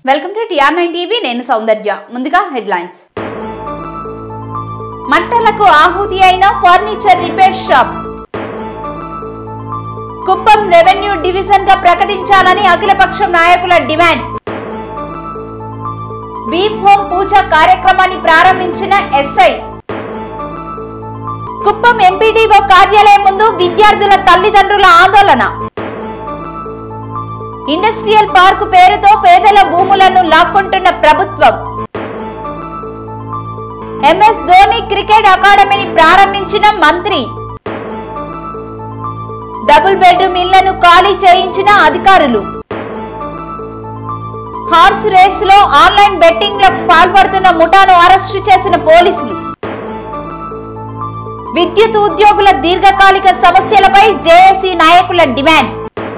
Welcome to TR nine TV నేను సౌందర్య ముందుగా headlines మంటలకు ఆహుతి అయిన furniture repair shop Kuppam revenue division గా ప్రకటించాలని అఖిలపక్షం నాయకుల డిమాండ్ బీప్ హోమ్ పూజ కార్యక్రమాన్ని ప్రారంభించిన ఎస్ఐ కుప్పం ఎంపీడీఓ కార్యాలయం ముందు విద్యార్థుల తల్లిదండ్రుల ఆందోళన ఇండస్ట్రియల్ పార్కు పేరుతో పేదల భూములను లాక్కుంటున్న ప్రభుత్వం ఎంఎస్ ధోని క్రికెట్ అకాడమీని ప్రారంభించిన మంత్రి డబుల్ బెడ్రూమ్ ఇళ్లను ఖాళీ చేయించిన అధికారులు హార్స్ రేస్ లో ఆన్లైన్ బెట్టింగ్ లకు పాల్పడుతున్న ముఠాను అరెస్టు చేసిన పోలీసులు విద్యుత్ ఉద్యోగుల దీర్ఘకాలిక సమస్యలపై జేఏసీ నాయకుల డిమాండ్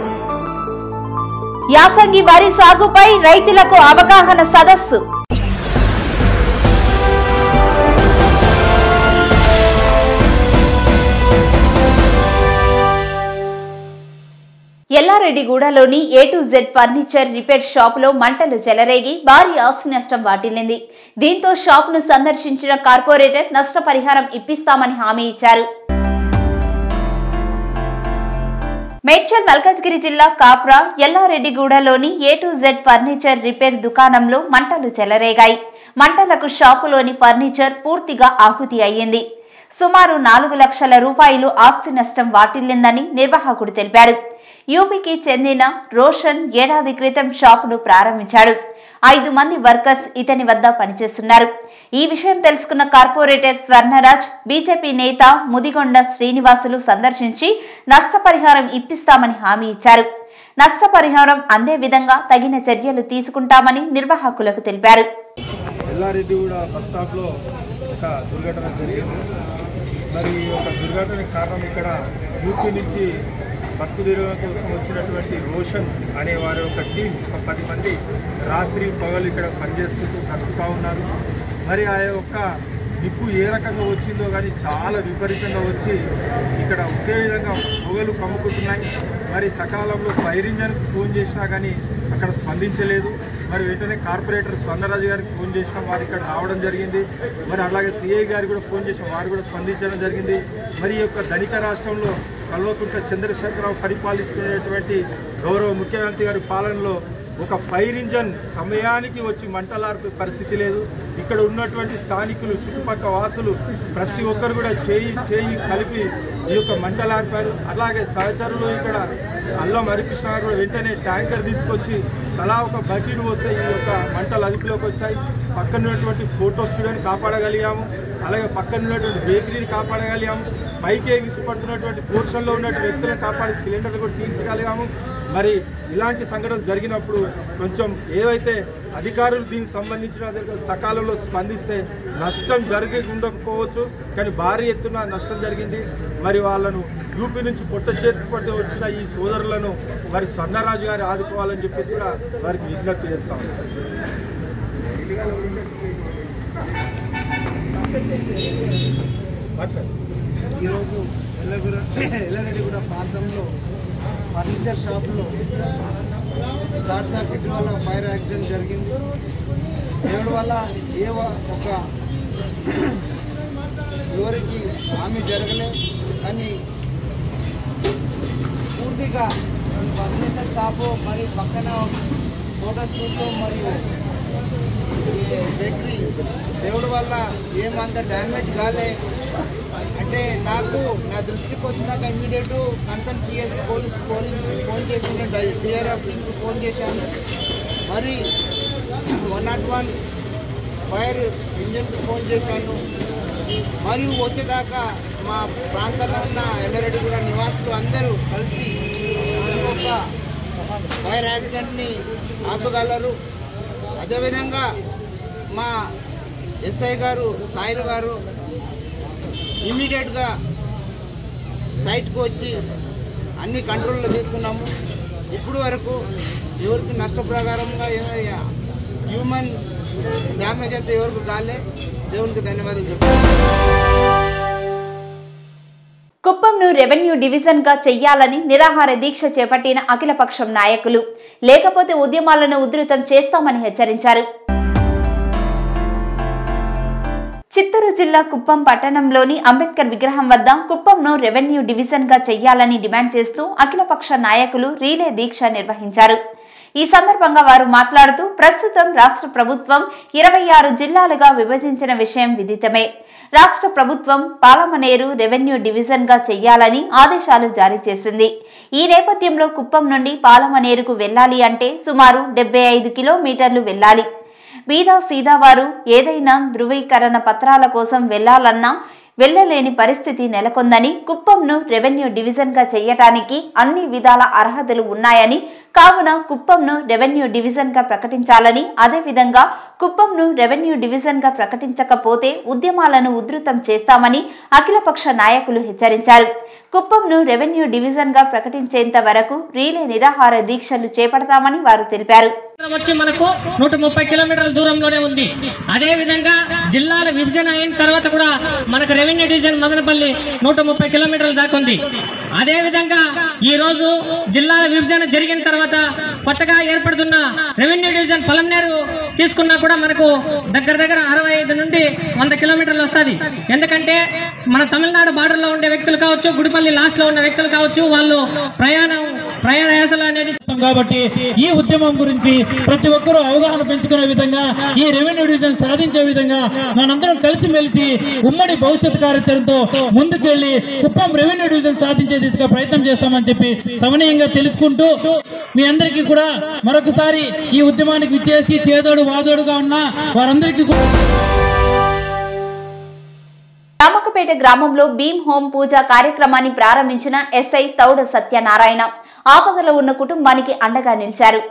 యాసంగి వరి సాగుపై రైతులకు అవగాహన సదస్సు ఎల్లారెడ్డిగూడలోని A to Z furniture repair షాపులో మంటలు చెలరేగి భారీ ఆస్తి నష్టం వాటిల్లింది దీంతో షాపును సందర్శించిన కార్పొరేటర్ నష్టపరిహారం ఇప్పిస్తామని హామీ ఇచ్చారు మేడ్చల్ మల్కాజ్గిరి జిల్లా కాప్రా ఎల్లారెడ్డిగూడలోని A to Z furniture repair దుకాణంలో మంటలు చెలరేగాయి మంటలకు షాపులోని ఫర్నిచర్ పూర్తిగా ఆహుతి అయ్యింది సుమారు నాలుగు లక్షల రూపాయలు ఆస్తి నష్టం వాటిల్లిందని నిర్వాహకుడు తెలిపాడు యూపీకి చెందిన రోషన్ ఏడాది క్రితం షాపును ప్రారంభించాడు ఐదు మంది వర్కర్స్ ఇతని వద్ద పనిచేస్తున్నారు ఈ విషయం తెలుసుకున్న కార్పొరేటర్ స్వర్ణరాజ్ బీజేపీ నేత ముదిగొండ శ్రీనివాసులు సందర్శించి నష్టపరిహారం ఇప్పిస్తామని హామీ ఇచ్చారు నష్టపరిహారం అందే విధంగా తగిన చర్యలు తీసుకుంటామని నిర్వాహకులకు తెలిపారు ఎల్లారెడ్డి కూడా బస్ స్టాప్లో ఒక దుర్ఘటన జరిగింది మరి ఈ యొక్క దుర్ఘటనకి కారణం ఇక్కడ యూపీ నుంచి బతుకు తెరువు కోసం వచ్చినటువంటి రోషన్ అనే వారి యొక్క టీం ఒక పది మంది రాత్రి పగలు ఇక్కడ పనిచేస్తుంటూ కట్టుతా ఉన్నారు మరి ఆ యొక్క నిప్పు ఏ రకంగా వచ్చిందో కానీ చాలా విపరీతంగా వచ్చి ఇక్కడ ఒకే విధంగా పొగలు కమ్ముకుంటున్నాయి మరి సకాలంలో ఫైర్ ఇంజన్కి ఫోన్ చేసినా కానీ అక్కడ స్పందించలేదు మరి వెంటనే కార్పొరేటర్ స్వర్ణరాజు గారికి ఫోన్ చేసినాం వారు ఇక్కడ రావడం జరిగింది మరి అలాగే సిఐ గారికి కూడా ఫోన్ చేసాం వారు కూడా స్పందించడం జరిగింది మరి ఈ యొక్క ధనిక రాష్ట్రంలో కల్వకుంట్ల చంద్రశేఖరరావు పరిపాలిస్తున్నటువంటి గౌరవ ముఖ్యమంత్రి గారి పాలనలో ఒక ఫైర్ ఇంజన్ సమయానికి వచ్చి మంటలార్పే పరిస్థితి లేదు ఇక్కడ ఉన్నటువంటి స్థానికులు చుట్టుపక్కల వాసులు ప్రతి ఒక్కరు కూడా చేయి చేయి కలిపి ఈ యొక్క మంటలార్పారు అలాగే సహచరులు ఇక్కడ అల్లం హరికృష్ణ గారు కూడా వెంటనే ట్యాంకర్ తీసుకొచ్చి తలా ఒక బకెట్ వస్తే ఈ యొక్క మంటలు అదుపులోకి వచ్చాయి పక్కన ఉన్నటువంటి ఫోటో స్టూడియోని కాపాడగలిగాము అలాగే పక్కన ఉన్నటువంటి బేకరీని కాపాడగలిగాము పైకి ఎగిసిపడుతున్నటువంటి పోర్షన్లో ఉన్నటువంటి వ్యక్తులను కాపాడి సిలిండర్లు కూడా తీర్చగలిగాము మరి ఇలాంటి సంఘటనలు జరిగినప్పుడు కొంచెం ఏదైతే అధికారులు దీనికి సంబంధించిన దగ్గర సకాలంలో స్పందిస్తే నష్టం జరిగి ఉండకపోవచ్చు కానీ భారీ ఎత్తున నష్టం జరిగింది మరి వాళ్ళను యూపీ నుంచి పొట్ట చేతికి పట్టి వచ్చిన ఈ సోదరులను మరి స్వర్ణరాజు గారు ఆదుకోవాలని చెప్పేసి కూడా వారికి విజ్ఞప్తి చేస్తాం మాట్లాడు ఈరోజు ఎల్లగుర ఎల్లారెడ్డిగూడ ప్రాంతంలో ఫర్నిచర్ షాప్లో షార్ట్ సర్క్యూట్ వల్ల ఫైర్ యాక్సిడెంట్ జరిగింది దేవుడి వల్ల ఏ వ- ఒక ఎవరికి హామీ జరగలే కానీ పూర్తిగా ఈ ఫర్నిచర్ షాపు మరియు పక్కన ఫోటో స్టూడియో మరియు ఈ బేకరీ దేవుడి వల్ల ఏమంత డ్యామేజ్ కాలే అంటే నాకు నా దృష్టికి వచ్చినాక immediate concern PS police polling phone చేసి డిఆర్ఎఫ్ టీంకి ఫోన్ చేశాను మరి వన్ నాట్ వన్ ఫైర్ ఇంజన్కి ఫోన్ చేశాను మరియు వచ్చేదాకా మా ప్రాంతంలో ఉన్న ఎల్లరెడ్డి కూడా నివాసులు అందరూ కలిసి ఒక ఫైర్ యాక్సిడెంట్ని ఆపగలరు అదేవిధంగా మా ఎస్ఐ గారు సాయిల్ గారు ఇమీడియట్గా సైట్కి వచ్చి అన్ని కంట్రోల్లో తీసుకున్నాము ఇప్పుడు వరకు ఎవరికి నష్టప్రకారంగా ఏమైనా హ్యూమన్ డ్యామేజ్ అయితే ఎవరికి కాలే దేవునికి ధన్యవాదాలు చెప్తాను కుప్పంను రెవెన్యూ డివిజన్ గా చెయ్యాలని నిరాహార దీక్ష చేపట్టిన అఖిలపక్షం నాయకులు లేకపోతే ఉద్యమాలను ఉధృతం చేస్తామని హెచ్చరించారు చిత్తూరు జిల్లా కుప్పం పట్టణంలోని అంబేద్కర్ విగ్రహం వద్ద కుప్పంను రెవెన్యూ డివిజన్ గా చెయ్యాలని డిమాండ్ చేస్తూ అఖిలపక్ష నాయకులు రీలే దీక్ష నిర్వహించారు ఈ సందర్భంగా వారు మాట్లాడుతూ ప్రస్తుతం రాష్ట్ర ప్రభుత్వం ఇరవై ఆరు జిల్లాలుగా విభజించిన విషయం విదితమే రాష్ట్ర ప్రభుత్వం పాలమనేరు రెవెన్యూ డివిజన్ గా చెయ్యాలని ఆదేశాలు జారీ చేసింది ఈ నేపథ్యంలో కుప్పం నుండి పాలమనేరుకు వెళ్లాలి అంటే సుమారు డెబ్బై ఐదు కిలోమీటర్లు వెళ్లాలి బీదా సీదా వారు ఏదైనా ధృవీకరణ పత్రాల కోసం వెళ్లాలన్నా వెళ్లలేని పరిస్థితి నెలకొందని కుప్పంను రెవెన్యూ డివిజన్ గా చేయటానికి అన్ని విధాల అర్హతలు ఉన్నాయని కావున కుప్పంను రెవెన్యూ డివిజన్ గా ప్రకటించాలని అదేవిధంగా కుప్పంను రెవెన్యూ డివిజన్ గా ప్రకటించకపోతే ఉద్యమాలను ఉధృతం చేస్తామని అఖిలపక్ష నాయకులు హెచ్చరించారు కుప్పంను రెవెన్యూ డివిజన్ గా ప్రకటించేంత వరకు రీలే నిరాహార దీక్షలు చేపడతామని వారు తెలిపారు వచ్చి మనకు నూట ముప్పై కిలోమీటర్ల దూరంలోనే ఉంది అదే విధంగా జిల్లాల విభజన అయిన తర్వాత కూడా మనకు రెవెన్యూ డివిజన్ మదనపల్లి నూట ముప్పై కిలోమీటర్ల దాకా ఉంది అదే విధంగా ఈ రోజు జిల్లాల విభజన జరిగిన తర్వాత కొత్తగా ఏర్పడుతున్న రెవెన్యూ డివిజన్ పొలంనేరు తీసుకున్నా కూడా మనకు దగ్గర దగ్గర అరవై ఐదు నుండి వంద కిలోమీటర్లు వస్తుంది ఎందుకంటే మన తమిళనాడు బార్డర్ లో ఉండే వ్యక్తులు కావచ్చు గుడిపల్లి లాస్ట్ లో ఉన్న వ్యక్తులు కావచ్చు వాళ్ళు ప్రయాణం ప్రయాణాసలు అనేది కాబట్టి ఈ ఉద్యమం గురించి ప్రతి ఒక్కరూ అవగాహన పెంచుకునే విధంగా ఈ రెవెన్యూ డివిజన్ సాధించే విధంగా మనందరం కలిసిమెలిసి ఉమ్మడి భవిష్యత్ కార్యాచరణతో ముందుకెళ్లి కుప్పం రెవెన్యూ డివిజన్ సాధించే దిశగా ప్రయత్నం చేస్తామని చెప్పి సమనీయంగా తెలుసుకుంటూ మీ అందరికీ కూడా మరొకసారి ఈ ఉద్యమానికి విచ్చేసి చేదోడు వాదోడుగా ఉన్న వారందరికీ కూడా రామకపేట గ్రామంలో భీమ్ హోమ్ పూజ కార్యక్రమాన్ని ప్రారంభించిన ఎస్ఐ తౌడ సత్యనారాయణ ఆపదలో ఉన్న కుటుంబానికి అండగా నిలిచారు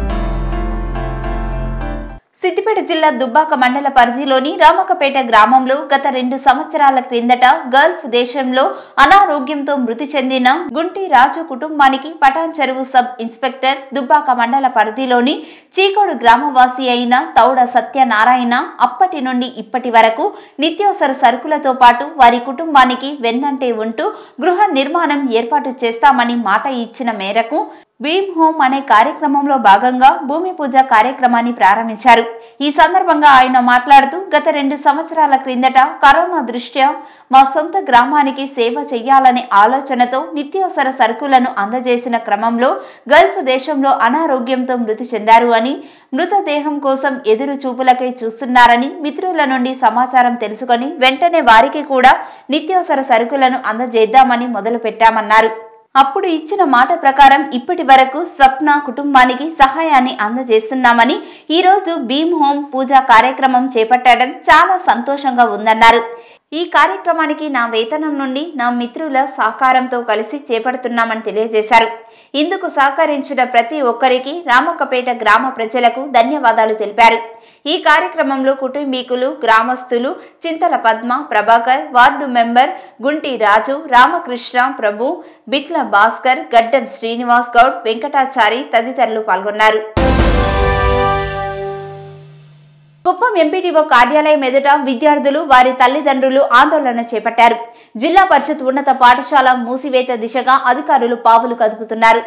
సిద్దిపేట జిల్లా దుబ్బాక మండల పరిధిలోని రామకపేట గ్రామంలో గత రెండు సంవత్సరాల క్రిందట గల్ఫ్ దేశంలో అనారోగ్యంతో మృతి చెందిన గుంటి రాజు కుటుంబానికి పటాన్ చెరువు సబ్ ఇన్స్పెక్టర్ దుబ్బాక మండల పరిధిలోని చీకోడు గ్రామవాసి అయిన తౌడ సత్యనారాయణ అప్పటి నుండి ఇప్పటి వరకు నిత్యావసర సరుకులతో పాటు వారి కుటుంబానికి వెన్నంటే ఉంటూ గృహ నిర్మాణం ఏర్పాటు చేస్తామని మాట ఇచ్చిన మేరకు భీమ్ హోమ్ అనే కార్యక్రమంలో భాగంగా భూమి పూజ కార్యక్రమాన్ని ప్రారంభించారు ఈ సందర్భంగా ఆయన మాట్లాడుతూ గత రెండు సంవత్సరాల క్రిందట కరోనా దృష్ట్యా మా సొంత గ్రామానికి సేవ చేయాలనే ఆలోచనతో నిత్యావసర సరుకులను అందజేసిన క్రమంలో గల్ఫ్ దేశంలో అనారోగ్యంతో మృతి చెందారు అని మృతదేహం కోసం ఎదురు చూపులకై చూస్తున్నారని మిత్రుల నుండి సమాచారం తెలుసుకొని వెంటనే వారికి కూడా నిత్యావసర సరుకులను అందజేద్దామని మొదలు పెట్టామన్నారు అప్పుడు ఇచ్చిన మాట ప్రకారం ఇప్పటి వరకు స్వప్న కుటుంబానికి సహాయాన్ని అందజేస్తున్నామని ఈ రోజు భీమ్ హోమ్ పూజా కార్యక్రమం చేపట్టడం చాలా సంతోషంగా ఉందన్నారు ఈ కార్యక్రమానికి నా వేతనం నుండి నా మిత్రుల సహకారంతో కలిసి చేపడుతున్నామని తెలియజేశారు ఇందుకు సహకరించిన ప్రతి ఒక్కరికి రామక్కపేట గ్రామ ప్రజలకు ధన్యవాదాలు తెలిపారు ఈ కార్యక్రమంలో కుటుంబీకులు గ్రామస్తులు చింతల పద్మ ప్రభాకర్ వార్డు మెంబర్ గుంటి రాజు రామకృష్ణ ప్రభు బిట్ల భాస్కర్ గడ్డం శ్రీనివాస్ గౌడ్ వెంకటాచారి తదితరులు పాల్గొన్నారు కుప్పం ఎంపీడీఓ కార్యాలయం ఎదుట విద్యార్థులు వారి తల్లిదండ్రులు ఆందోళన చేపట్టారు జిల్లా పరిషత్ ఉన్నత పాఠశాల మూసివేత దిశగా అధికారులు పావులు కదుపుతున్నారు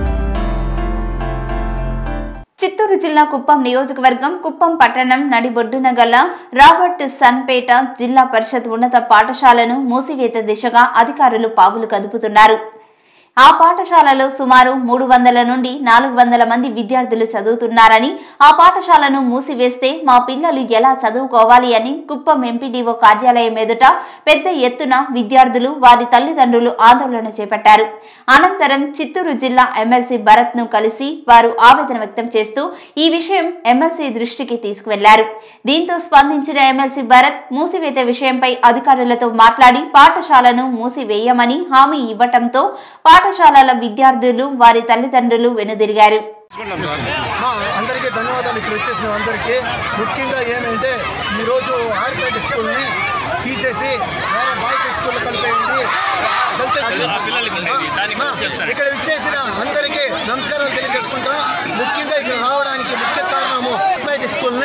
చిత్తూరు జిల్లా కుప్పం నియోజకవర్గం కుప్పం పట్టణం నడిబొడ్డున గల రాబర్ట్ సన్పేట జిల్లా పరిషత్ ఉన్నత పాఠశాలను మూసివేత దిశగా అధికారులు పావులు కదుపుతున్నారు ఆ పాఠశాలలో సుమారు మూడు వందల నుండి నాలుగు వందల మంది విద్యార్థులు చదువుతున్నారని ఆ పాఠశాలను మూసివేస్తే మా పిల్లలు ఎలా చదువుకోవాలి అని కుప్పం ఎంపీడీఓ కార్యాలయం ఎదుట పెద్ద ఎత్తున విద్యార్థులు వారి తల్లిదండ్రులు ఆందోళన చేపట్టారు అనంతరం చిత్తూరు జిల్లా ఎమ్మెల్సీ భరత్ ను కలిసి వారు ఆవేదన వ్యక్తం చేస్తూ ఈ విషయం ఎమ్మెల్సీ దృష్టికి తీసుకువెళ్లారు దీంతో స్పందించిన ఎమ్మెల్సీ భరత్ మూసివేత విషయంపై అధికారులతో మాట్లాడి పాఠశాలను మూసివేయమని హామీ ఇవ్వటంతో పాఠశాలల విద్యార్థులు వారి తల్లిదండ్రులు వెనుదిరిగారు మా అందరికీ ధన్యవాదాలు ఇక్కడ వచ్చేసిన అందరికీ ముఖ్యంగా ఏమంటే ఈరోజు ఆర్పేట స్కూల్ని తీసేసి వేరే బాయ్స్ స్కూల్ కలిపేయండి మా, ఇక్కడ ఇచ్చేసిన అందరికీ నమస్కారాలు తెలియజేసుకుంటాం ముఖ్యంగా ఇక్కడ రావడానికి ముఖ్య కారణము ఆర్పేట స్కూల్ని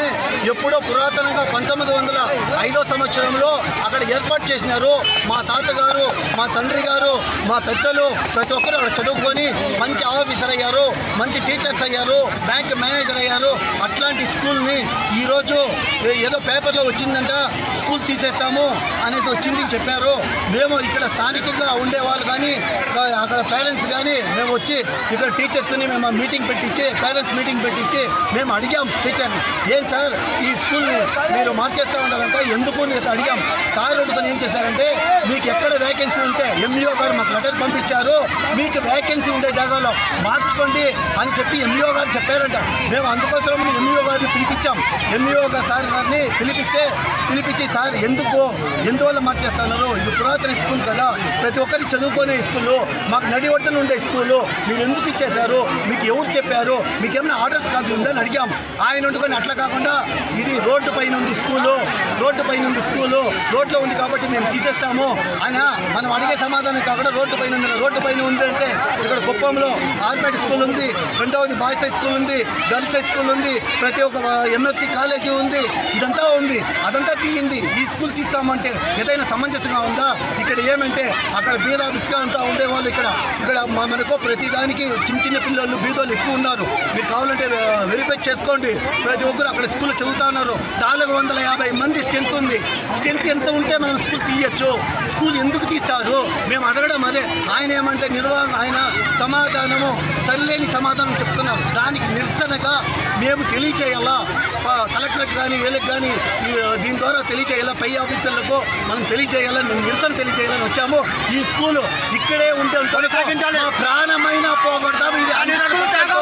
ఎప్పుడో పురాతనంగా పంతొమ్మిది వందల ఐదో సంవత్సరంలో అక్కడ ఏర్పాటు చేసినారు మా తాతగారు మా తండ్రి గారు మా పెద్దలు ప్రతి ఒక్కరు అక్కడ చదువుకొని మంచి ఆఫీసర్ అయ్యారు మంచి టీచర్స్ అయ్యారు బ్యాంక్ మేనేజర్ అయ్యారు అట్లాంటి స్కూల్ని ఈరోజు ఏ- ఏదో పేపర్లో వచ్చిందంట స్కూల్ తీసేస్తాము అనేసి వచ్చింది అని చెప్పారు మేము ఇక్కడ స్థానికంగా ఉండేవాళ్ళు కానీ ఆ, అక్కడ పేరెంట్స్ కానీ మేము వచ్చి ఇక్కడ టీచర్స్ని మేము మీటింగ్ పెట్టించి పేరెంట్స్ మీటింగ్ పెట్టించి మేము అడిగాం టీచర్ని ఏం సార్ ఈ స్కూల్ని మీరు మార్చేస్తా ఉంటారంటే ఎందుకు అని చెప్పి అడిగాం సార్ అడుగుకొని ఏం చేశారంటే మీకు ఎక్కడ వేకెన్సీ ఉంటే ఎంఈఓ గారు మాకు లెటర్ పంపించారు మీకు వేకెన్సీ ఉండే జాగాలో మార్చుకోండి అని చెప్పి ఎంఈఓ గారు చెప్పారంట మేము అందుకోసం ఎంఈఓ గారిని పిలిపించాం ఎంఈఓ గారు సార్ గారిని పిలిపిస్తే పిలిపించి సార్ ఎందుకు ఎందువల్ల మార్చేస్తున్నారు ఇది పురాతన స్కూల్ కదా ప్రతి ఒక్కరికి చదువుకునే స్కూలు మాకు నడి ఒడ్డున ఉండే స్కూలు మీరు ఎందుకు ఇచ్చేశారు మీకు ఎవరు చెప్పారు మీకు ఏమైనా ఆర్డర్స్ కాపీ ఉందని అడిగాం ఆయన వండుకొని అట్లా కాకుండా ఇది రోడ్డు పైన ఉంది స్కూలు రోడ్డు పైన ఉంది స్కూలు రోడ్లో ఉంది కాబట్టి మేము తీసేస్తాము ఆయన మనం అడిగే సమాధానం కాకుండా రోడ్డు పైన ఉంది రోడ్డు పైన ఉంది అంటే ఇక్కడ కుప్పంలో ఆర్పేట స్కూల్ ఉంది రెండవది బాయ్స్ హై స్కూల్ ఉంది గర్ల్స్ హై స్కూల్ ఉంది ప్రతి ఒక్క ఎంఎఫ్సి కాలేజీ ఉంది ఇదంతా ఉంది అదంతా తీయింది ఈ స్కూల్ తీస్తామంటే ఏదైనా సమంజసంగా ఉందా ఇక్కడ ఏమంటే అక్కడ బీద బిస్గా అంతా ఉండేవాళ్ళు ఇక్కడ ఇక్కడ మ- మనకు ప్రతి దానికి చిన్న చిన్న పిల్లలు బీదోళ్ళు ఎక్కువ ఉన్నారు మీరు కావాలంటే వెరిఫై చేసుకోండి ప్రతి ఒక్కరు అక్కడ స్కూల్ చదువుతా ఉన్నారు నాలుగు వందల యాభై మంది స్ట్రెంత్ ఉంది స్ట్రెంత్ ఎంత ఉంటే మనం స్కూల్ తీయచ్చు స్కూల్ ఎందుకు తీస్తారు మేము అడగడం అదే ఆయన ఏమంటే నిర్వాహక ఆయన సమాధానము సరిలేని సమాధానం చెప్తున్నారు దానికి నిరసనగా మేము తెలియచేయాలా ఆ, కలెక్టర్కి కానీ వీళ్ళకి కానీ ఈ, దీని ద్వారా తెలియచేయాలా పై ఆఫీసర్లకు మనం తెలియజేయాలని మేము నిరసన తెలియజేయాలని వచ్చాము ఈ స్కూలు ఇక్కడే ఉంటే మా ప్రాణమైన పోగొడతాము ఇది హండ్రెడ్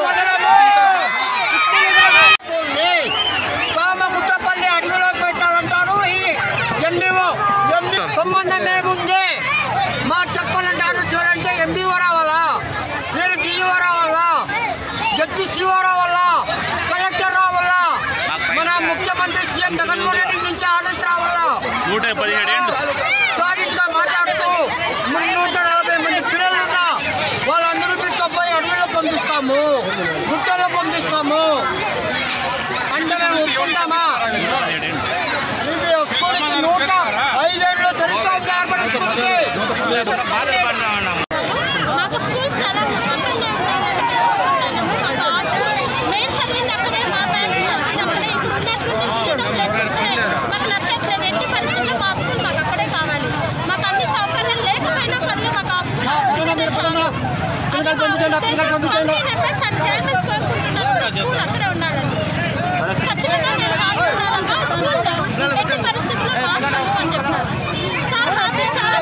ఉంది. కామగుట్టపల్లి అడవిలో పెట్టాలంటాడు ఈ ఎండిఓ ఎండి సంబంధం ఏముంది మా చెప్పాలంటారు చూడంటే ఎండిఓ రావాలా లేదు డిఓ రావాలా జడ్పీ సిఓ రావాలా కలెక్టర్ రావాలా మన ముఖ్యమంత్రి సీఎం జగన్మోహన్ రెడ్డి నుంచి ఆర్డర్స్ రావాలా నూట పదిహేడు ఏళ్ళు సారీగా మాట్లాడుతూ మున్నూట నలభై మంది పిల్లలు ఉన్నా వాళ్ళందరూ తీసుకుపోయి అడవిలో పంపిస్తాము గుట్టలో పంపిస్తాము అంటే మేము ఒప్పుకుంటామా ఇది స్కూల్కి నూట ఐదేళ్ళు చరిత్ర ఉంది ఆర్బడి స్కూల్కి బాధపడతా ఉన్నాము మాకు స్కూల్ స్థలం అక్కడనే ఉండాలని మాకు ఆశ మేము చదివింది అక్కడే మా పేరెంట్స్ చదివింది అక్కడే ఇప్పుడు ఉన్నటువంటి జీవితం చేసుకుంటే మాకు నచ్చట్లేదు ఎట్టి పరిస్థితుల్లో మా స్కూల్ మాకు అక్కడే కావాలి మాకు అన్ని సౌకర్యాలు లేకపోయినా పర్లేదు మాకు ఆ స్కూల్ ఉంటేనే చాలు అది మా ఉద్దేశం. అందుకే చెప్పేసి అని చెప్పేసి కోరుకుంటున్నాను స్కూల్ అక్కడే ఉండాలని ఖచ్చితంగా నేను హామీ ఉన్నానమ్మా స్కూల్ ఎట్టి పరిస్థితుల్లో మార్చాలి అని చెప్పారు సార్ హామీ చాలా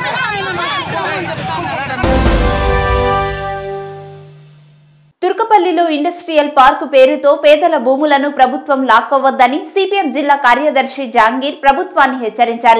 తుర్కపల్లిలో ఇండస్ట్రియల్ పార్కు పేరుతో పేదల భూములను ప్రభుత్వం లాక్కోవద్దని సిపిఎం జిల్లా కార్యదర్శి జహాంగీర్ ప్రభుత్వాన్ని హెచ్చరించారు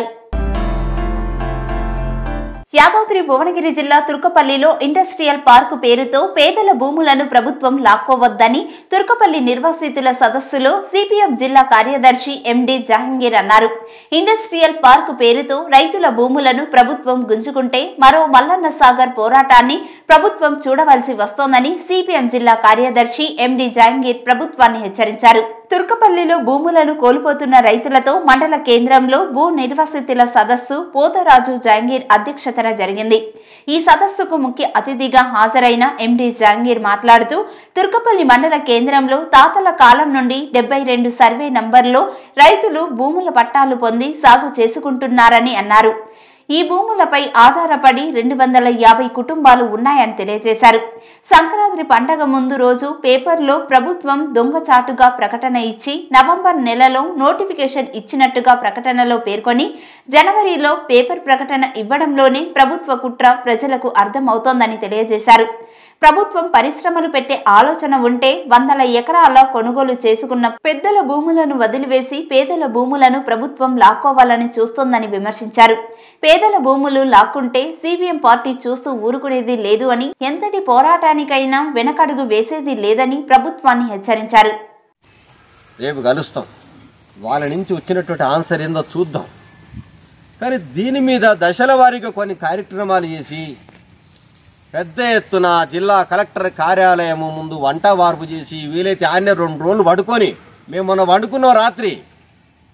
యాదాద్రి భువనగిరి జిల్లా తుర్కపల్లిలో ఇండస్ట్రియల్ పార్కు పేరుతో పేదల భూములను ప్రభుత్వం లాక్కోవద్దని తుర్కపల్లి నిర్వాసితుల సదస్సులో సిపిఎం జిల్లా కార్యదర్శి ఎండి జహంగీర్ అన్నారు ఇండస్ట్రియల్ పార్కు పేరుతో రైతుల భూములను ప్రభుత్వం గుంజుకుంటే మరో మల్లన్న సాగర్ పోరాటాన్ని ప్రభుత్వం చూడవలసి వస్తోందని సిపిఎం జిల్లా కార్యదర్శి ఎండి జహంగీర్ ప్రభుత్వాన్ని హెచ్చరించారు తుర్కపల్లిలో భూములను కోల్పోతున్న రైతులతో మండల కేంద్రంలో భూ నిర్వాసితుల సదస్సు పోతరాజు జహంగీర్ అధ్యక్షతన జరిగింది ఈ సదస్సుకు ముఖ్య అతిథిగా హాజరైన ఎండి జహంగీర్ మాట్లాడుతూ తుర్కపల్లి మండల కేంద్రంలో తాతల కాలం నుండి డెబ్బై రెండు సర్వే నంబర్లో రైతులు భూముల పట్టాలు పొంది సాగు చేసుకుంటున్నారని అన్నారు ఈ భూములపై ఆధారపడి రెండు వందల యాభై కుటుంబాలు ఉన్నాయని తెలియజేశారు సంక్రాంతి పండగ ముందు రోజు పేపర్లో ప్రభుత్వం దొంగచాటుగా ప్రకటన ఇచ్చి నవంబర్ నెలలో నోటిఫికేషన్ ఇచ్చినట్టుగా ప్రకటనలో పేర్కొని జనవరిలో పేపర్ ప్రకటన ఇవ్వడంలోనే ప్రభుత్వ కుట్ర ప్రజలకు అర్థమవుతోందని తెలియజేశారు ప్రభుత్వం పరిశ్రమలు పెట్టే ఆలోచన ఉంటే వందల ఎకరాల కొనుగోలు చేసుకున్న పెద్దల భూములను వదిలివేసి పేదల భూములను ప్రభుత్వం లాక్కోవాలని చూస్తోందని విమర్శించారు పేదల భూములు లాక్కుంటే సిపిఎం పార్టీ చూస్తూ ఊరుకునేది లేదు అని ఎంతటి పోరాటానికైనా వెనకడుగు వేసేది లేదని ప్రభుత్వాన్ని హెచ్చరించారు రేపు కలుస్తాం వాళ్ళ నుంచి వచ్చినటువంటి ఆన్సర్ ఏందో చూద్దాం కానీ దీని మీద దశల వారీగా కొన్ని కార్యక్రమాలు చేసి పెద్ద ఎత్తున జిల్లా కలెక్టర్ కార్యాలయం ముందు వంట వార్పు చేసి వీలైతే ఆన్య రెండు రోజులు పడుకొని మేము మొన్న వండుకున్నాం రాత్రి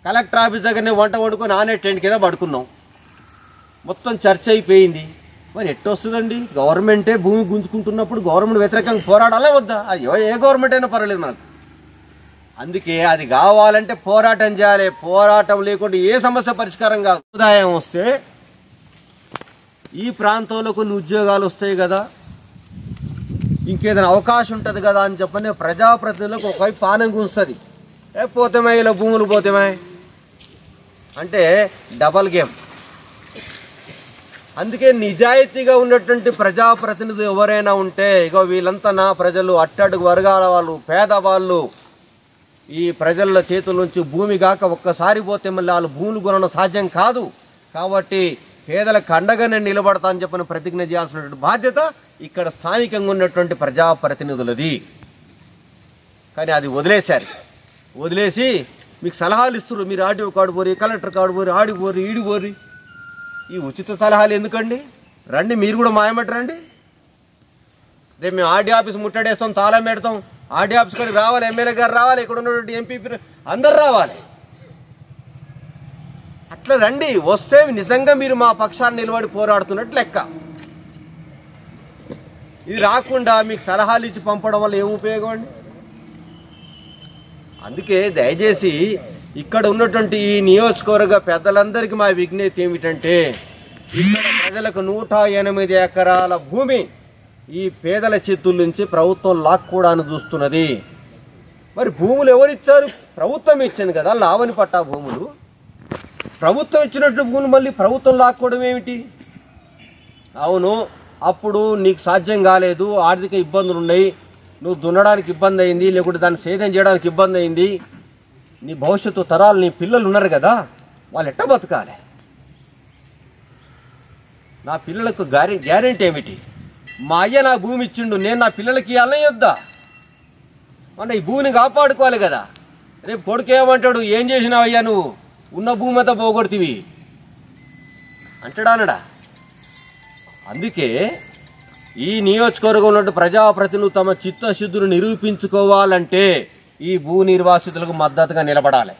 కలెక్టర్ ఆఫీస్ దగ్గరనే వంట వండుకొని ఆనే టెంట్ కింద పడుకున్నాం మొత్తం చర్చ అయిపోయింది మరి ఎట్టొస్తుందండి గవర్నమెంటే భూమి గుంజుకుంటున్నప్పుడు గవర్నమెంట్ వ్యతిరేకంగా పోరాడాలా వద్దా అది ఏ- ఏ గవర్నమెంట్ అయినా పర్వాలేదు మనకు అందుకే అది కావాలంటే పోరాటం చేయాలి పోరాటం లేకుండా ఏ సమస్య పరిష్కారం కాదు ఆదాయం వస్తే ఈ ప్రాంతంలో కొన్ని ఉద్యోగాలు వస్తాయి కదా ఇంకేదైనా అవకాశం ఉంటుంది కదా అని చెప్పని ప్రజాప్రతినిధులకు ఒకవైపు పానం కూస్తుంది ఏ పోతేమే ఇలా భూములు పోతేమే అంటే డబల్ గేమ్ అందుకే నిజాయితీగా ఉన్నటువంటి ప్రజాప్రతినిధులు ఎవరైనా ఉంటే ఇగో వీళ్ళంతా నా ప్రజలు అట్టడుగు వర్గాల వాళ్ళు పేదవాళ్ళు ఈ ప్రజల చేతుల నుంచి భూమి కాక ఒక్కసారి పోతే మళ్ళీ వాళ్ళు భూములు కొనడం సాధ్యం కాదు కాబట్టి పేదలకు అండగా నేను నిలబడతా అని చెప్పిన ప్రతిజ్ఞ చేయాల్సినటువంటి బాధ్యత ఇక్కడ స్థానికంగా ఉన్నటువంటి ప్రజాప్రతినిధులది కానీ అది వదిలేశారు వదిలేసి మీకు సలహాలు ఇస్తున్నారు మీరు ఆర్డీఓ కాడు పోరి కలెక్టర్ కాడు పోరి ఆడి పోరి ఈడి పోరి ఈ ఉచిత సలహాలు ఎందుకండి రండి మీరు కూడా మాయమట రండి రేపు మేము ఆర్డీ ఆఫీస్ ముట్టడేస్తాం తాళం పెడతాం ఆర్డీ ఆఫీస్ కాడికి రావాలి ఎమ్మెల్యే గారు రావాలి ఇక్కడ ఉన్నటువంటి ఎంపీ అందరు రావాలి అట్లా రండి వస్తే నిజంగా మీరు మా పక్షాన్ని నిలబడి పోరాడుతున్నట్టు లెక్క ఇది రాకుండా మీకు సలహాలు ఇచ్చి పంపడం వల్ల ఏం ఉపయోగం అండి అందుకే దయచేసి ఇక్కడ ఉన్నటువంటి ఈ నియోజకవర్గ పెద్దలందరికీ మా విజ్ఞప్తి ఏమిటంటే ఇక్కడ ప్రజలకు నూట ఎనిమిది ఎకరాల భూమి ఈ పేదల చేతుల నుంచి ప్రభుత్వం లాక్కోవడానికి చూస్తున్నది మరి భూములు ఎవరిచ్చారు ప్రభుత్వం ఇచ్చింది కదా లావని పట్టా భూములు ప్రభుత్వం ఇచ్చినట్టు భూములు మళ్ళీ ప్రభుత్వం లాక్కోవడం ఏమిటి అవును అప్పుడు నీకు సాధ్యం కాలేదు ఆర్థిక ఇబ్బందులు ఉన్నాయి నువ్వు దున్నడానికి ఇబ్బంది అయింది లేకుంటే దాన్ని సేద్యం చేయడానికి ఇబ్బంది అయింది నీ భవిష్యత్తు తరాలు నీ పిల్లలు ఉన్నారు కదా వాళ్ళు ఎట్ట బతకాలి నా పిల్లలకు గ్యారె గ్యారెంటీ ఏమిటి మా అయ్య నా భూమి ఇచ్చిండు నేను నా పిల్లలకి ఇవ్వాలని వద్దా మన ఈ భూమిని కాపాడుకోవాలి కదా రేపు కొడుకు ఏమంటాడు ఏం చేసినావు అయ్యా నువ్వు ఉన్న భూమి అంతా పోగొడుతీవి అంటాడా అందుకే ఈ నియోజకవర్గంలో ఉన్న ప్రజాప్రతినిధులు తమ చిత్తశుద్ధులు నిరూపించుకోవాలంటే ఈ భూ నిర్వాసితులకు మద్దతుగా నిలబడాలి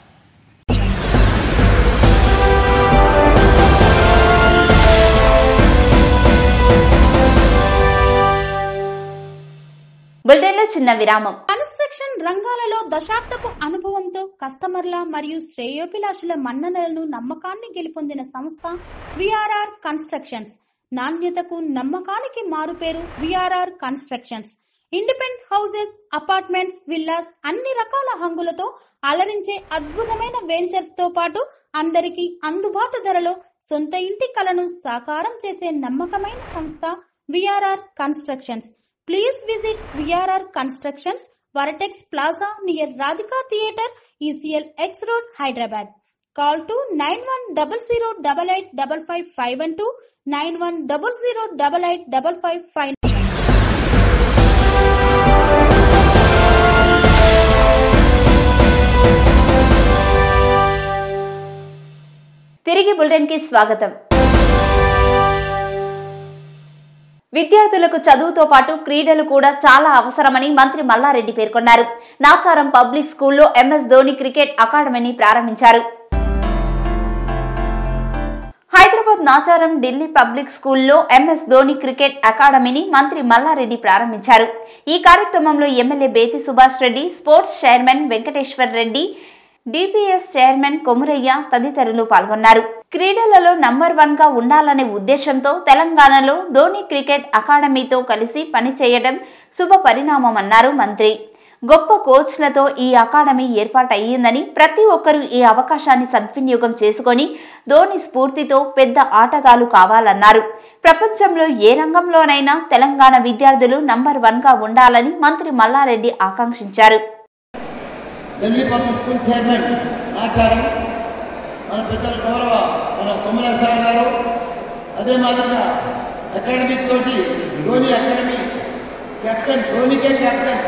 బులెటిన్లో చిన్న విరామం కన్స్ట్రక్షన్ రంగాలలో దశాబ్దపు అనుభవంతో కస్టమర్ల మరియు శ్రేయోభిలాషుల మన్ననలను నమ్మకాన్ని గెలుపొందిన సంస్థ విఆర్ఆర్ కన్స్ట్రక్షన్స్ నాణ్యతకు నమ్మకానికి మారుపేరు VRR constructions independent houses apartments villas అన్ని రకాల హంగులతో అలరించే అద్భుతమైన వెంచర్స్ తో పాటు అందరికీ అందుబాటు ధరలో సొంత ఇంటి కలను సాకారం చేసే నమ్మకమైన సంస్థ VRR constructions please visit VRR constructions Vertex plaza near Radhika theatre ECIL X road Hyderabad call to nine one double zero double eight double five five one two nine one double zero double eight double five five తిరిగి bulletin కి స్వాగతం విద్యార్థులకు చదువుతో పాటు క్రీడలు కూడా చాలా అవసరమని మంత్రి మల్లారెడ్డి పేర్కొన్నారు నాచారం పబ్లిక్ స్కూల్లో ఎంఎస్ ధోని క్రికెట్ అకాడమీని ప్రారంభించారు హైదరాబాద్ నాచారం ఢిల్లీ పబ్లిక్ స్కూల్లో ఎంఎస్ ధోని క్రికెట్ అకాడమీని మంత్రి మల్లారెడ్డి ప్రారంభించారు ఈ కార్యక్రమంలో MLA Bethi Subhash Reddy sports chairman Venkateshwar Reddy DPS chairman Komuraiah తదితరులు పాల్గొన్నారు క్రీడలలో నంబర్ వన్ గా ఉండాలనే ఉద్దేశంతో తెలంగాణలో ధోని క్రికెట్ అకాడమీతో కలిసి పనిచేయడం శుభ పరిణామమన్నారు మంత్రి గొప్ప కోచ్లతో ఈ అకాడమీ ఏర్పాటయ్యిందని ప్రతి ఒక్కరూ ఈ అవకాశాన్ని సద్వినియోగం చేసుకొని ధోని స్ఫూర్తితో పెద్ద ఆటగాళ్లు కావాలన్నారు ప్రపంచంలో ఏ రంగంలోనైనా తెలంగాణ విద్యార్థులు నంబర్ వన్ గా ఉండాలని మంత్రి మల్లారెడ్డి ఆకాంక్షించారు ఢిల్లీ పబ్లిక్ స్కూల్ చైర్మన్ ఆచారం మన పెద్దల గౌరవ మన కొమరా సార్ గారు అదే మాదిరిగా అకాడమిక్ తోటి ధోని అకాడమీ కెప్టెన్ ధోనికే కెప్టెన్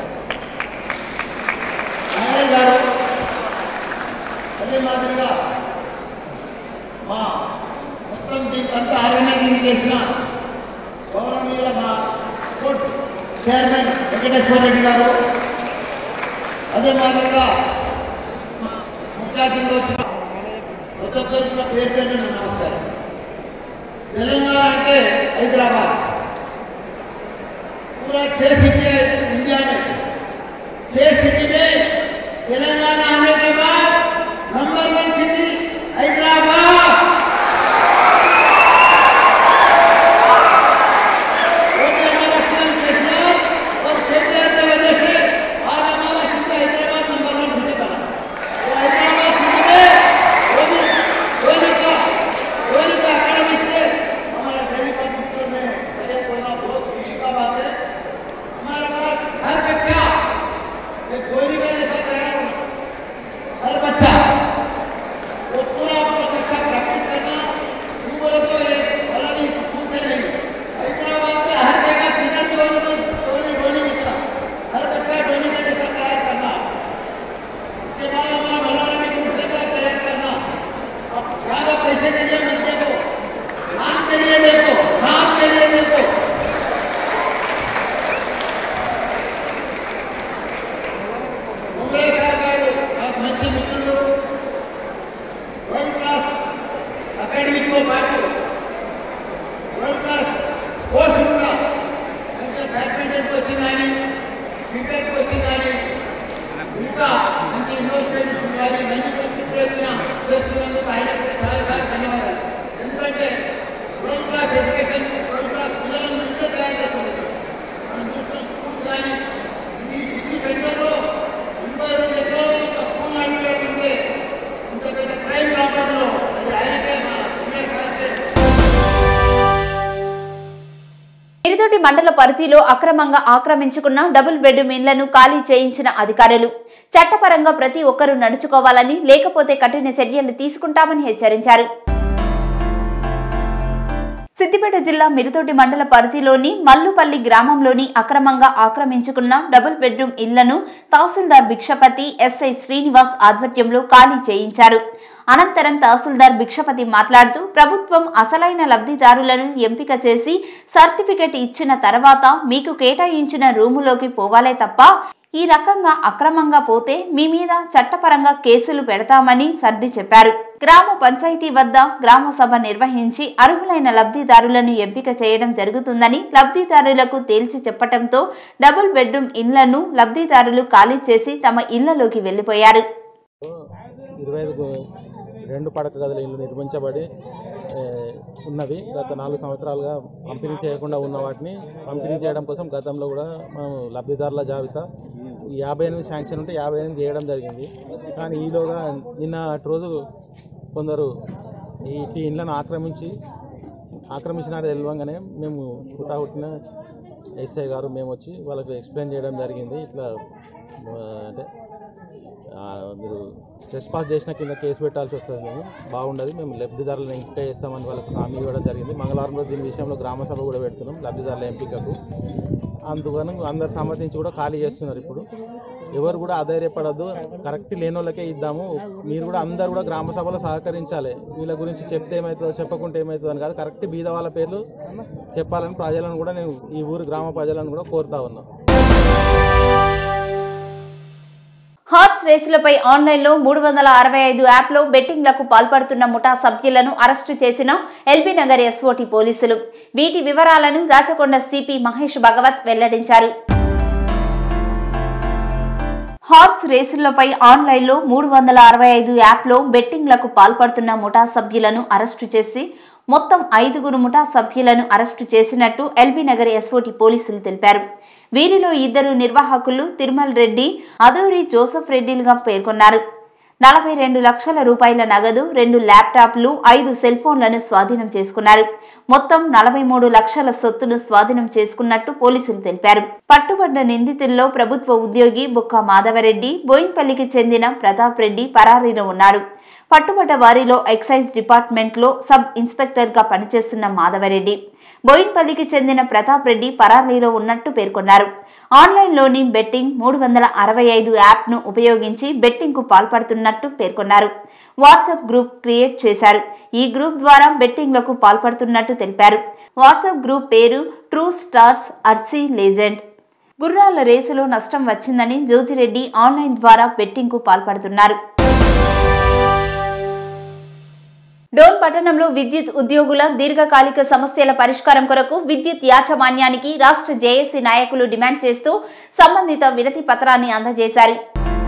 నాయర్ గారు అదే మాదిరిగా మా మొత్తం దీనికంతా ఆర్గనైజింగ్ చేసిన గౌరవనీయుల మా స్పోర్ట్స్ చైర్మన్ వెంకటేశ్వర రెడ్డి గారు అదే మాదిరిగా మా ముఖ్య ముఖ్య అతిథిగా వచ్చిన ప్రతి ఒక్కరికి కూడా పేరు పేరు నమస్కారం తెలంగాణ అంటే హైదరాబాద్ पूरा छह सिटी है इंडिया में छह सिटी में तेलंगाना आने के बाद नंबर वन सिटी हैदराबाद वो भी हमारा सीएम केसीआर और केटीआर की वजह से आज हमारा city Hyderabad number one city बना तो हैदराबाद सिटी में वो भी धोनी का धोनी का अकेडमी से हमारा डेली पब्लिक स्कूल में पहले बोलना बहुत खुशी का बात है हमारे पास हर बच्चा एक धोनी का जैसा तैयार होना हर बच्चा वो पूरा अपना बच्चा प्रैक्टिस करना यूँ बोले तो ये अलग ही स्कूल से नहीं हैदराबाद में हर जगह किधर भी होने तो धोनी धोनी दिख रहा हर बच्चा धोनी का जैसा तैयार करना इसके बाद हमारा मौलाना भी तुमसे का तैयार करना अब ज्यादा पैसे के लिए मत देखो नाम के लिए देखो नाम के लिए देखो ఉమరే సార్ గారు నాకు మంచి మిత్రుడు వరల్డ్ క్లాస్ అకాడమిక్తో పాటు వరల్డ్ క్లాస్ స్పోర్ట్స్ కూడా మంచి బ్యాడ్మింటన్ కోచింగ్ కానీ క్రికెట్ కోచింగ్ కానీ ఇంకా మంచి ఇండోర్ స్టేడియం కానీ మంచి పెద్ద ఎత్తున చేస్తున్నందుకు ఆయన కూడా చాలా చాలా ధన్యవాదాలు ఎందుకంటే world class education world class పిల్లలను మంచిగా తయారు చేస్తుంది మనం చూస్తున్న స్కూల్స్ కానీ ఈ సిటీ సెంటర్లో ముప్పై రెండు ఎకరాల ఒక స్కూల్ నడిపేటుంటే ఇంత పెద్ద క్రైమ్ రాబట్టులో అది ఆయనకే మా ఉమేష్ సార్కే మిరితోటి మండల పరిధిలో అక్రమంగా ఆక్రమించుకున్న డబుల్ బెడ్రూమ్ ఇండ్లను ఖాళీ చేయించిన అధికారులు చట్టపరంగా ప్రతి ఒక్కరూ నడుచుకోవాలని లేకపోతే కఠిన చర్యలు తీసుకుంటామని హెచ్చరించారు సిద్దిపేట జిల్లా మిరుతోటి మండల పరిధిలోని మల్లుపల్లి గ్రామంలోని అక్రమంగా ఆక్రమించుకున్న డబుల్ బెడ్రూమ్ ఇళ్లను తహసీల్దార్ భిక్షపతి ఎస్ఐ శ్రీనివాస్ ఆధ్వర్యంలో ఖాళీ చేయించారు అనంతరం తహసీల్దార్ భిక్షపతి మాట్లాడుతూ ప్రభుత్వం అసలైన లబ్ధిదారులను ఎంపిక చేసి సర్టిఫికెట్ ఇచ్చిన తర్వాత మీకు కేటాయించిన రూములోకి పోవాలే తప్ప ఈ రకంగా అక్రమంగా పోతే మీ మీద చట్టపరంగా కేసులు పెడతామని సర్ది చెప్పారు గ్రామ పంచాయతీ వద్ద గ్రామ సభ నిర్వహించి అర్హులైన లబ్ధిదారులను ఎంపిక చేయడం జరుగుతుందని లబ్ధిదారులకు తేల్చి చెప్పడంతో డబుల్ బెడ్రూమ్ ఇళ్లను లబ్ధిదారులు ఖాళీ చేసి తమ ఇళ్లలోకి వెళ్లిపోయారు ఇరవై ఐదు రెండు పడక గదుల ఇల్లు నిర్మించబడి ఏ, ఉన్నవి గత నాలుగు సంవత్సరాలుగా పంపిణీ చేయకుండా ఉన్న వాటిని పంపిణీ చేయడం కోసం గతంలో కూడా మనం లబ్ధిదారుల జాబితా ఈ యాభై ఎనిమిది శాంక్షన్ ఉంటే యాభై ఎనిమిది చేయడం జరిగింది కానీ ఈలోగా నిన్న అటు రోజు కొందరు ఈ ఈ ఇండ్లను ఆక్రమించి ఆక్రమించినారు తెలియంగానే మేము హుటాహుటిన ఎస్ఐ గారు మేము వచ్చి వాళ్ళకి ఎక్స్ప్లెయిన్ చేయడం జరిగింది ఇట్లా ఆ, అంటే ఆ, మీరు స్ట్రెస్ పాస్ చేసిన కింద కేసు పెట్టాల్సి వస్తుంది మేము బాగుండదు మేము లబ్ధిదారులను ఎంపిక చేస్తామని వాళ్ళకి హామీ ఇవ్వడం జరిగింది మంగళవారం రోజు దీని విషయంలో గ్రామ సభ కూడా పెడుతున్నాం లబ్ధిదారుల ఎంపికకు అందుకని అందరు సమ్మతించి కూడా ఖాళీ చేస్తున్నారు ఇప్పుడు ఎవరు కూడా అధైర్యపడద్దు కరెక్ట్ లేని వాళ్ళకే ఇద్దాము మీరు కూడా అందరు కూడా గ్రామ సభలో సహకరించాలి వీళ్ళ గురించి చెప్తే ఏమవుతుందో చెప్పకుంటే ఏమవుతుందో అని కాదు కరెక్ట్ బీద వాళ్ళ పేర్లు చెప్పాలని ప్రజలను కూడా నేను ఈ ఊరు గ్రామ ప్రజలను కూడా కోరుతా ఉన్నాను హార్స్ రేసులపై ఆన్లైన్లో మూడు వందల అరవై ఐదు యాప్లో బెట్టింగ్లకు పాల్పడుతున్న ముఠా సభ్యులను అరెస్టు చేసిన ఎల్బీ నగర్ ఎస్ఓటి పోలీసులు వీటి వివరాలను రాచకొండ సిపి మహేష్ భగవత్ వెల్లడించారు హార్స్ రేసులపై ఆన్లైన్లో మూడు వందల అరవై ఐదు యాప్లో బెట్టింగ్లకు పాల్పడుతున్న ముఠా సభ్యులను అరెస్టు చేసి మొత్తం ఐదుగురు ముఠా సభ్యులను అరెస్టు చేసినట్టు ఎల్బీ నగర్ ఎస్ఓటి పోలీసులు తెలిపారు వీరిలో ఇద్దరు నిర్వాహకులు తిరుమల్ రెడ్డి అదూరి జోసఫ్ రెడ్డిలుగా పేర్కొన్నారు నలభై రెండు లక్షల రూపాయల నగదు రెండు ల్యాప్టాప్లు ఐదు సెల్ ఫోన్లను స్వాధీనం చేసుకున్నారు మొత్తం నలభై మూడు లక్షల సొత్తును స్వాధీనం చేసుకున్నట్టు పోలీసులు తెలిపారు పట్టుబడ్డ నిందితుల్లో ప్రభుత్వ ఉద్యోగి బుక్క మాధవరెడ్డి బోయిన్పల్లికి చెందిన ప్రతాప్ రెడ్డి పరారీలో ఉన్నాడు పట్టుబడ్డ వారిలో ఎక్సైజ్ డిపార్ట్మెంట్లో సబ్ ఇన్స్పెక్టర్గా పనిచేస్తున్న మాధవరెడ్డి బోయిన్పల్లికి చెందిన ప్రతాప్ రెడ్డి పరారీలో ఉన్నట్టు పేర్కొన్నారు ఆన్లైన్లోని బెట్టింగ్ మూడు వందల అరవై ఐదు యాప్ను ఉపయోగించి బెట్టింగ్కు పాల్పడుతున్నట్టు పేర్కొన్నారు వాట్సాప్ గ్రూప్ క్రియేట్ చేశారు ఈ గ్రూప్ ద్వారా బెట్టింగ్లకు పాల్పడుతున్నట్టు తెలిపారు వాట్సాప్ గ్రూప్ పేరు ట్రూ స్టార్స్ అర్సీ లెజెండ్ గుర్రాల రేసులో నష్టం వచ్చిందని జోజిరెడ్డి ఆన్లైన్ ద్వారా బెట్టింగ్కు పాల్పడుతున్నారు డోన్ పట్టణంలో విద్యుత్ ఉద్యోగుల దీర్ఘకాలిక సమస్యల పరిష్కారం కొరకు విద్యుత్ యాజమాన్యానికి రాష్ట్ర జేఏసీ నాయకులు డిమాండ్ చేస్తూ సంబంధిత వినతి పత్రాన్ని అందజేశారు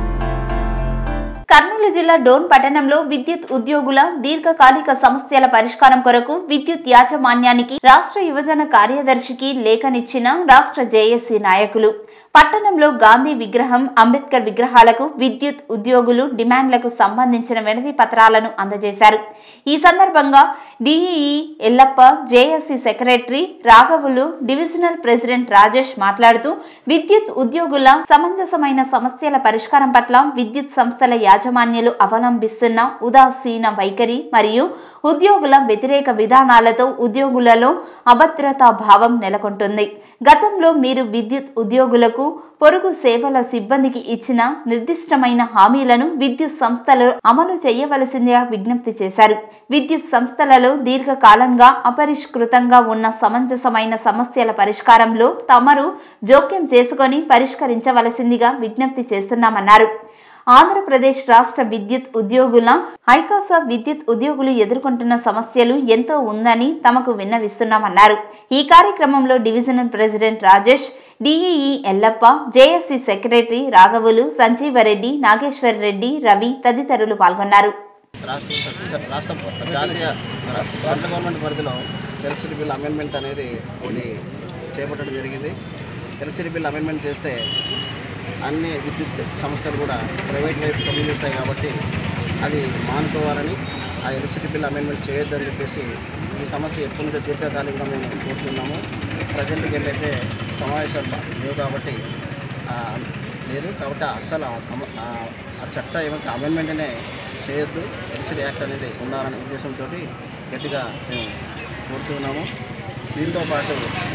కర్నూలు జిల్లా డోన్ పట్టణంలో విద్యుత్ ఉద్యోగుల దీర్ఘకాలిక సమస్యల పరిష్కారం కొరకు విద్యుత్ యాజమాన్యానికి రాష్ట్ర యువజన కార్యదర్శికి లేఖనిచ్చిన రాష్ట్ర జేఏసీ నాయకులు పట్టణంలో గాంధీ విగ్రహం అంబేద్కర్ విగ్రహాలకు విద్యుత్ ఉద్యోగులు డిమాండ్లకు సంబంధించిన వినతి పత్రాలను అందజేశారు ఈ సందర్భంగా డిఈఈ ఎల్లప్ప జేఎస్సీ సెక్రటరీ రాఘవులు డివిజనల్ ప్రెసిడెంట్ రాజేష్ మాట్లాడుతూ విద్యుత్ ఉద్యోగుల సమంజసమైన సమస్యల పరిష్కారం పట్ల విద్యుత్ సంస్థల యాజమాన్యాలు అవలంబిస్తున్న ఉదాసీన వైఖరి మరియు ఉద్యోగుల వ్యతిరేక విధానాలతో ఉద్యోగులలో అభద్రతా భావం నెలకొంటుంది గతంలో మీరు విద్యుత్ ఉద్యోగులకు పొరుగు సేవల సిబ్బందికి ఇచ్చిన నిర్దిష్టమైన హామీలను విద్యుత్ సంస్థలు అమలు చేయవలసిందిగా విజ్ఞప్తి చేశారు విద్యుత్ సంస్థలలో దీర్ఘకాలంగా అపరిష్కృతంగా ఉన్న సమంజసమైన సమస్యల పరిష్కారంలో తమరు జోక్యం చేసుకొని పరిష్కరించవలసిందిగా విజ్ఞప్తి చేస్తున్నామన్నారు ఆంధ్రప్రదేశ్ రాష్ట్ర విద్యుత్ ఉద్యోగుల ఐకాసా విద్యుత్ ఉద్యోగులు ఎదుర్కొంటున్న సమస్యలు ఎంతో ఉందని తమకు విన్నవిస్తున్నామన్నారు ఈ కార్యక్రమంలో divisional president Rajesh DEE Yellappa JSC secretary రాఘవులు సంజీవరెడ్డి నాగేశ్వర్ రెడ్డి రవి తదితరులు పాల్గొన్నారు రాష్ట్ర రాష్ట్ర జాతీయ సెంట్రల్ గవర్నమెంట్ పరిధిలో ఎలక్ట్రిసిటీ బిల్ అమెండ్మెంట్ అనేది ఒకటి చేపట్టడం జరిగింది ఎలక్ట్రిసిటీ బిల్ అమెండ్మెంట్ చేస్తే అన్ని విద్యుత్ సంస్థలు కూడా ప్రైవేట్ వైపు కమ్యూనిస్తాయి కాబట్టి అది మానుకోవాలని ఆ ఎలక్ట్రిసిటీ బిల్ అమెండ్మెంట్ చేయొద్దని చెప్పేసి ఈ సమస్య ఎప్పటి నుంచో దీర్ఘకాలికంగా మేము కోరుతున్నాము ప్రజెంట్కి ఏమైతే సమావేశాలు లేవు కాబట్టి ఆ, లేదు కాబట్టి అస్సలు ఆ సమ ఆ- ఆ చట్ట ఏమైనా అమెండ్మెంట్నే చేయొద్దు ఎలక్ట్రిసిటీ యాక్ట్ అనేది ఉండాలనే ఉద్దేశంతో గట్టిగా మేము కోరుతున్నాము దీంతో పాటు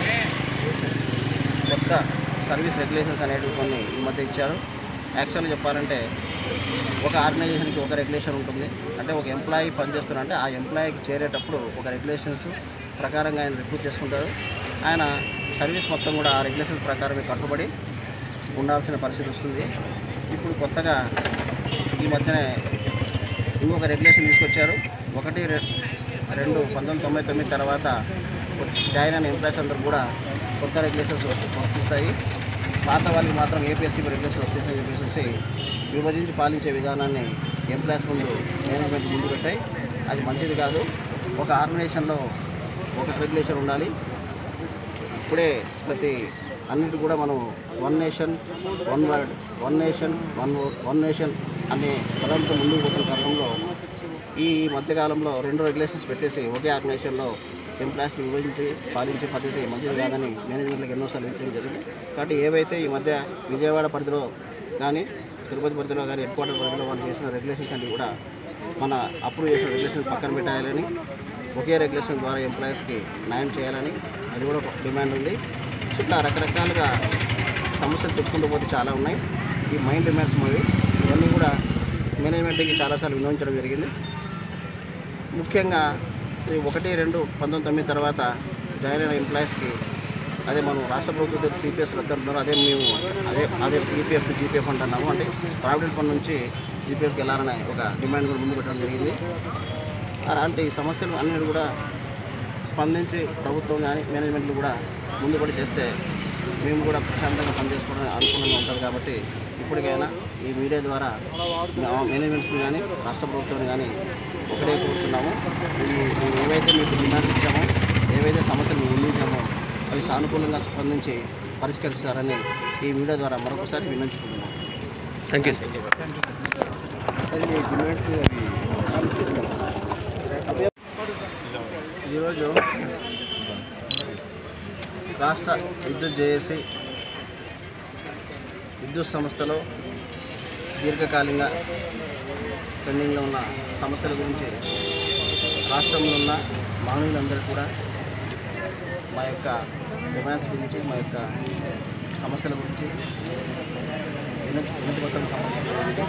కొత్త సర్వీస్ రెగ్యులేషన్స్ అనేవి కొన్ని ఈ మధ్య ఇచ్చారు యాక్చువల్గా చెప్పాలంటే ఒక ఆర్గనైజేషన్కి ఒక రెగ్యులేషన్ ఉంటుంది అంటే ఒక ఎంప్లాయీ పనిచేస్తున్నారంటే ఆ ఎంప్లాయీకి చేరేటప్పుడు ఒక రెగ్యులేషన్స్ ప్రకారంగా ఆయన రిక్రూట్ చేసుకుంటారు ఆయన సర్వీస్ మొత్తం కూడా ఆ రెగ్యులేషన్స్ ప్రకారమే కట్టుబడి ఉండాల్సిన పరిస్థితి వస్తుంది ఇప్పుడు కొత్తగా ఈ మధ్యనే ఇంకొక రెగ్యులేషన్ తీసుకొచ్చారు ఒకటి రె- రెండు పంతొమ్మిది తొంభై తొమ్మిది తర్వాత వచ్చి జాయిన్ అయిన ఎంప్లాయీస్ అందరూ కూడా కొత్త రెగ్యులేషన్స్ వర్తిస్తాయి పాత వాళ్ళకి మాత్రం ఏపీఎస్సీ రెగ్యులేషన్ వర్తిస్తాయని చెప్పేసి విభజించి పాలించే విధానాన్ని ఎంప్లాయీస్ ముందు మేనేజ్మెంట్ ముందు పెట్టాయి అది మంచిది కాదు ఒక ఆర్గనైజేషన్లో ఒక రెగ్యులేషన్ ఉండాలి ఇప్పుడే ప్రతి అన్నిటి కూడా మనం one nation one world one nation one one nation అనే పదంతో ముందుకు పోతున్న క్రమంలో ఈ మధ్యకాలంలో రెండు రెగ్యులేషన్స్ పెట్టేసి ఒకే ఆర్గనైజేషన్లో ఎంప్లాయీస్ని విభజించి పాలించే పద్ధతి మంచిది కాదని మేనేజ్మెంట్లకు ఎన్నోసార్లు విజ్ఞప్తి జరిగింది కాబట్టి ఏవైతే ఈ మధ్య విజయవాడ పరిధిలో కానీ తిరుపతి పరిధిలో కానీ హెడ్ క్వార్టర్ పరిధిలో వాళ్ళు చేసిన రెగ్యులేషన్స్ అన్ని కూడా మన అప్రూవ్ చేసిన రెగ్యులేషన్స్ పక్కన పెట్టాలని ఒకే రెగ్యులేషన్ ద్వారా ఎంప్లాయీస్కి న్యాయం చేయాలని అది కూడా ఒక డిమాండ్ ఉంది సో ఇట్లా రకరకాలుగా సమస్యలు చెప్పుకుంటూ పోతే చాలా ఉన్నాయి ఈ మైండ్ డిమాండ్స్ మావి ఇవన్నీ కూడా మేనేజ్మెంట్కి చాలాసార్లు వినియోగించడం జరిగింది ముఖ్యంగా ఈ ఒకటి రెండు పంతొమ్మిది తొమ్మిది తర్వాత జాయిన్ అయిన ఎంప్లాయీస్కి అదే మనం రాష్ట్ర ప్రభుత్వం సిపిఎస్ రద్దు అంటున్నారు అదే మేము అదే అదే ఈపీఎఫ్ జీపీఎఫ్ అంటున్నాము అంటే ప్రావిడెంట్ ఫండ్ నుంచి జీపీఎఫ్కి వెళ్ళాలనే ఒక డిమాండ్ కూడా ముందు పెట్టడం జరిగింది అలాంటి సమస్యలు అన్నిటి కూడా స్పందించి ప్రభుత్వం కానీ మేనేజ్మెంట్లు కూడా ముందు పడి చేస్తే మేము కూడా ప్రశాంతంగా పనిచేసుకోవడం అనుకూలంగా ఉంటుంది కాబట్టి ఇప్పటికైనా ఈ మీడియా ద్వారా మేనేజ్మెంట్స్ని కానీ రాష్ట్ర ప్రభుత్వాన్ని కానీ ఒకటే కోరుతున్నాము ఈ- మేము ఏవైతే మీకు డిమాండ్స్ ఇచ్చామో ఏవైతే సమస్యలు మేము ముందుంచామో అవి సానుకూలంగా స్పందించి పరిష్కరిస్తారని ఈ మీడియా ద్వారా మరొకసారి విన్నవించుకుంటున్నాం థ్యాంక్ యూ అది మీ డిమాండ్స్ అవి ఈరోజు రాష్ట్ర విద్యుత్ జేఏసీ విద్యుత్ సంస్థలో దీర్ఘకాలికంగా పెండింగ్లో ఉన్న సమస్యల గురించి రాష్ట్రంలో ఉన్న మానవులందరూ కూడా మా యొక్క డిమాండ్స్ గురించి మా యొక్క సమస్యల గురించి వినతి వినతి పత్రం సమర్పించడానికి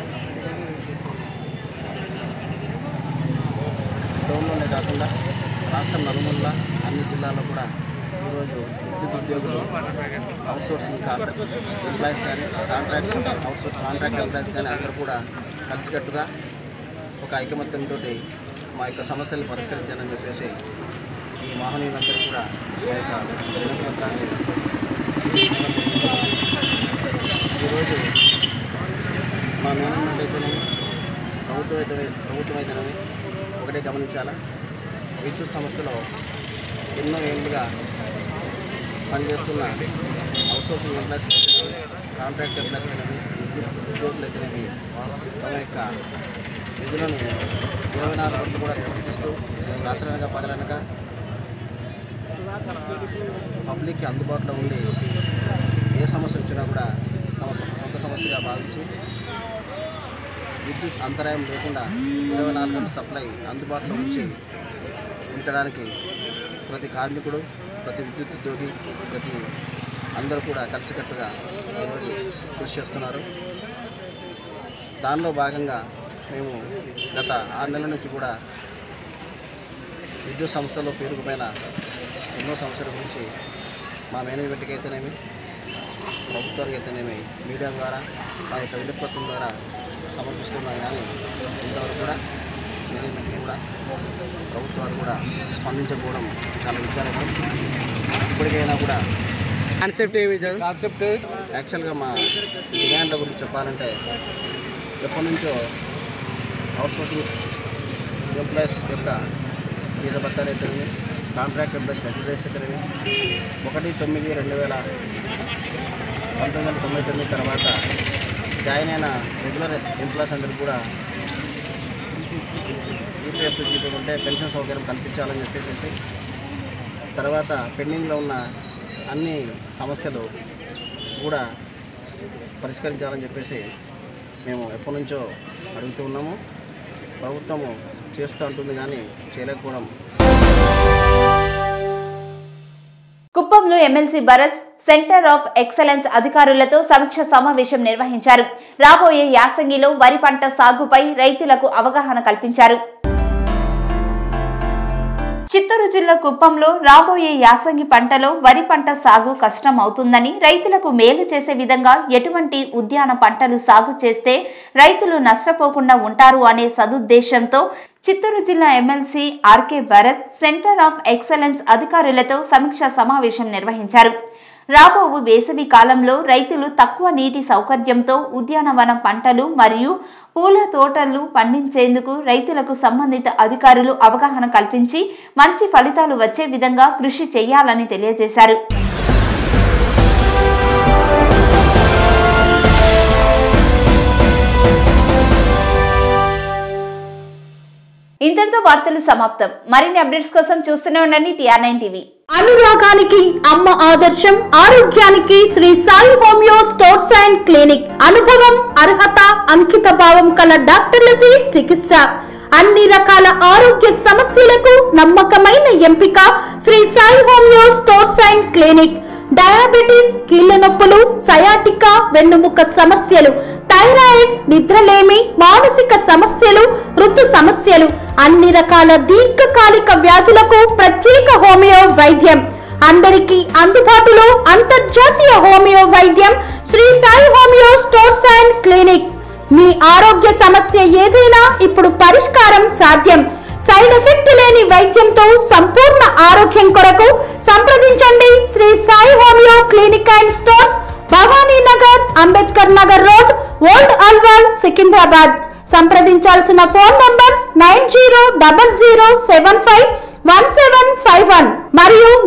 టౌన్లోనే కాకుండా రాష్ట్రం నలుమూల అన్ని జిల్లాల్లో కూడా ఈరోజు విద్యుత్ ఉద్యోగులు అవుట్సోర్సింగ్ కాంట్రాక్ట్ ఎంప్లాయీస్ కానీ కాంట్రాక్ట్ అవుట్సోర్స్ కాంట్రాక్ట్ ఎంప్లాయీస్ కానీ అందరూ కూడా కలిసికట్టుగా ఒక ఐకమత్యంతో మా యొక్క సమస్యలు పరిష్కరించాలని చెప్పేసి ఈ మహనీయులందరూ కూడా మా యొక్క వినతి పత్రాన్ని ఈరోజు మా మేనేజ్మెంట్ అయితేనేమి ప్రభుత్వం అయితే ప్రభుత్వం అయితేనేమి ఒకటే గమనించాలా విద్యుత్ సంస్థలో ఎన్నో ఏళ్ళుగా పనిచేస్తున్న అవుట్సోర్సింగ్ ఎంప్లాయీస్ అయితేనేమి కాంట్రాక్ట్ ఎంప్లాయీస్ అయితేనేమి విద్యుత్ ఉద్యోగులు అయితేనేమి తమ యొక్క విధులను ఇరవై నాలుగు గంటలు కూడా నిర్వర్తిస్తూ రాత్రనగా పగలనగా పబ్లిక్కి అందుబాటులో ఉండి ఏ సమస్య వచ్చినా కూడా తమ సొ- సొంత సమస్యగా భావించి విద్యుత్ అంతరాయం లేకుండా ఇరవై నాలుగు గంటల సప్లై అందుబాటులో ఉంచి ఉంచడానికి ప్రతి కార్మికుడు ప్రతి విద్యుత్ ఉద్యోగి ప్రతి అందరూ కూడా కలిసికట్టుగా ఈరోజు కృషి చేస్తున్నారు దానిలో భాగంగా మేము గత ఆరు నెలల నుంచి కూడా విద్యుత్ సంస్థలో పేరుకుపోయిన ఎన్నో సమస్యల గురించి మా మేనేజ్మెంట్కి అయితేనేమి ప్రభుత్వానికి అయితేనేమి మీడియా ద్వారా మా యొక్క వినపత్రం ద్వారా సమర్పిస్తున్నాం కానీ ఇంతవరకు కూడా మేనేజ్మెంట్ కూడా ప్రభుత్వాలు కూడా స్పందించకపోవడం చాలా విచారంగా ఇప్పటికైనా కూడా కాన్సెప్ట్ ఏమి కాన్సెప్ట్ యాక్చువల్గా మా డిమాండ్ల గురించి చెప్పాలంటే ఎప్పటి నుంచో అవుట్సోర్సింగ్ ఎంప్లాయీస్ యొక్క జీత భత్తాలు అయితేనేమి కాంట్రాక్ట్ ఎంప్లాయీస్ రెగ్యులర్స్ అయితేనేమి ఒకటి తొమ్మిది రెండు వేల పంతొమ్మిది వందల తొంభై తొమ్మిది తర్వాత జాయిన్ అయిన రెగ్యులర్ ఎంప్లాయీస్ అందరికీ కూడా ఈపీఎఫ్ జీపీ ఉంటే పెన్షన్ సౌకర్యం కల్పించాలని చెప్పేసి తర్వాత పెండింగ్లో ఉన్న అన్ని సమస్యలు కూడా పరిష్కరించాలని చెప్పేసి మేము ఎప్పటి నుంచో అడుగుతూ ఉన్నాము ప్రభుత్వము చేస్తూ ఉంటుంది కానీ చేయలేకపోవడం కుప్పంలో MLC Bharat centre of excellence అధికారులతో సమీక్ష సమావేశం నిర్వహించారు రాబోయే యాసంగిలో వరి పంట సాగుపై రైతులకు అవగాహన కల్పించారు చిత్తూరు జిల్లా కుప్పంలో రాబోయే యాసంగి పంటలో వరి పంట సాగు కష్టం అవుతుందని రైతులకు మేలు చేసే విధంగా ఎటువంటి ఉద్యాన పంటలు సాగు చేస్తే రైతులు నష్టపోకుండా ఉంటారు అనే సదుద్దేశంతో చిత్తూరు జిల్లా MLC RK Bharat centre of excellence అధికారులతో సమీక్షా సమావేశం నిర్వహించారు రాబోవు వేసవి కాలంలో రైతులు తక్కువ నీటి సౌకర్యంతో ఉద్యానవన పంటలు మరియు పూల తోటలు పండించేందుకు రైతులకు సంబంధిత అధికారులు అవగాహన కల్పించి మంచి ఫలితాలు వచ్చే విధంగా కృషి చేయాలని తెలియజేశారు ఇంతటితో వార్తలు సమాప్తం మరిన్ని అప్డేట్స్ కోసం చూస్తూనే ఉండండి టిఆర్ నైన్ టీవీ అనురాగానికి అమ్మ ఆదర్శం ఆరోగ్యానికి Shri Sai homeo stores and clinic అనుభవం అర్హత అంకిత భావం కల డాక్టర్లచే చికిత్స అన్ని రకాల ఆరోగ్య సమస్యలకు నమ్మకమైన ఎంపిక Shri Sai homeo stores and clinic diabetes కీళ్ల నొప్పులు సయాటికా వెన్నుముక సమస్యలు థైరాయిడ్ నిద్రలేమి మానసిక సమస్యలు ఋతు సమస్యలు అన్ని రకాల దీర్ఘకాలిక వ్యాధులకు ప్రత్యేక హోమియో వైద్యం అందరికీ అందుబాటులో అంతర్జాతీయ హోమియో వైద్యం Shri Sai homeo stores and clinic మీ ఆరోగ్య సమస్య ఏదైనా ఇప్పుడు పరిష్కారం సాధ్యం సైడ్ ఎఫెక్ట్ లేని వైద్యంతో సంపూర్ణ ఆరోగ్యం కొరకు సంప్రదించండి Shri Sai homeo clinic and stores Bhavani Nagar Ambedkar Nagar road old Alwal Secunderabad సంప్రదించాల్సిన phone numbers nine zero double zero seven five one seven five one మరియు